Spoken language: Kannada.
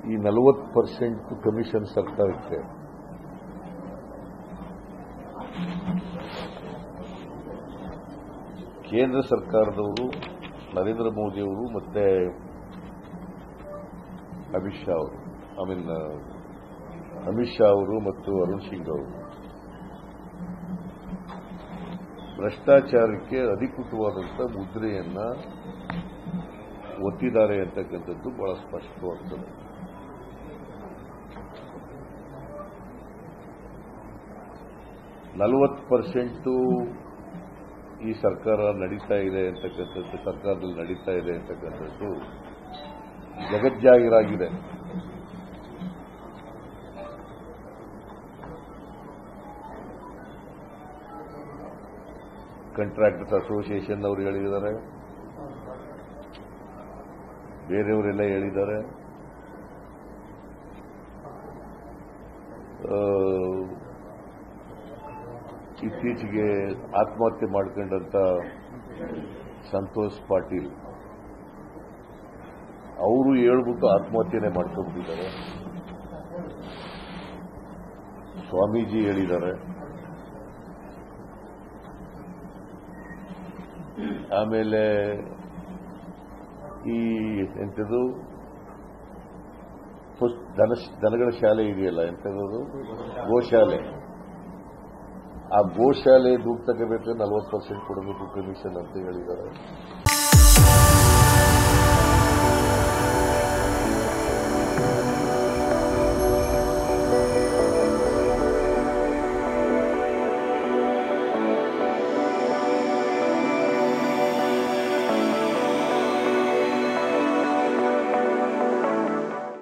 ಈ ನಲವತ್ತು ಪರ್ಸೆಂಟ್ ಕಮಿಷನ್ ಸರ್ಕಾರಕ್ಕೆ ಕೇಂದ್ರ ಸರ್ಕಾರದವರು ನರೇಂದ್ರ ಮೋದಿಯವರು ಮತ್ತೆ ಅಮಿತ್ ಶಾ ಅವರು ಐ ಮೀನ್ ಅಮಿತ್ ಶಾ ಅವರು ಮತ್ತು ಅರುಣ್ ಸಿಂಗ್ ಅವರು ಭ್ರಷ್ಟಾಚಾರಕ್ಕೆ ಅಧಿಕೃತವಾದಂಥ ಮುದ್ರೆಯನ್ನ ಒತ್ತಿದ್ದಾರೆ ಅಂತಕ್ಕಂಥದ್ದು ಬಹಳ ಸ್ಪಷ್ಟವಾಗ್ತದೆ ನಲವತ್ತು ಪರ್ಸೆಂಟು ಈ ಸರ್ಕಾರ ನಡೀತಾ ಇದೆ ಅಂತಕ್ಕಂಥದ್ದು ಸರ್ಕಾರದಲ್ಲಿ ನಡೀತಾ ಇದೆ ಅಂತಕ್ಕಂಥದ್ದು ಜಗಜ್ಜಾಗಿರಾಗಿದೆ ಕಾಂಟ್ರಾಕ್ಟರ್ಸ್ ಅಸೋಸಿಯೇಷನ್ ಅವರು ಹೇಳಿದ್ದಾರೆ ಬೇರೆಯವರೆಲ್ಲ ಹೇಳಿದ್ದಾರೆ ಆ, ಇತ್ತೀಚೆಗೆ ಆತ್ಮಹತ್ಯೆ ಮಾಡ್ಕೊಂಡಂತ ಸಂತೋಷ್ ಪಾಟೀಲ್ ಅವರು ಹೇಳ್ಬಿಟ್ಟು ಆತ್ಮಹತ್ಯೆನೆ ಮಾಡ್ಕೊಂಡ್ಬಿಟ್ಟಿದ್ದಾರೆ ಸ್ವಾಮೀಜಿ ಹೇಳಿದ್ದಾರೆ ಆಮೇಲೆ ಈ ಎಂಥದ್ದು ಪುಸ್- ದನ ದನಗಳ ಶಾಲೆ ಇದೆಯಲ್ಲ ಎಂಥದ್ದು ಗೋಶಾಲೆ ಆ ಗೋಶಾಲೆ ದುಡ್ಡು ತಗೋಬೇಕಾದ್ರೆ ನಲವತ್ತು ಪರ್ಸೆಂಟ್ ಕೊಡಬೇಕು ಕಮಿಷನ್ ಅಂತ ಹೇಳಿದ್ದಾರೆ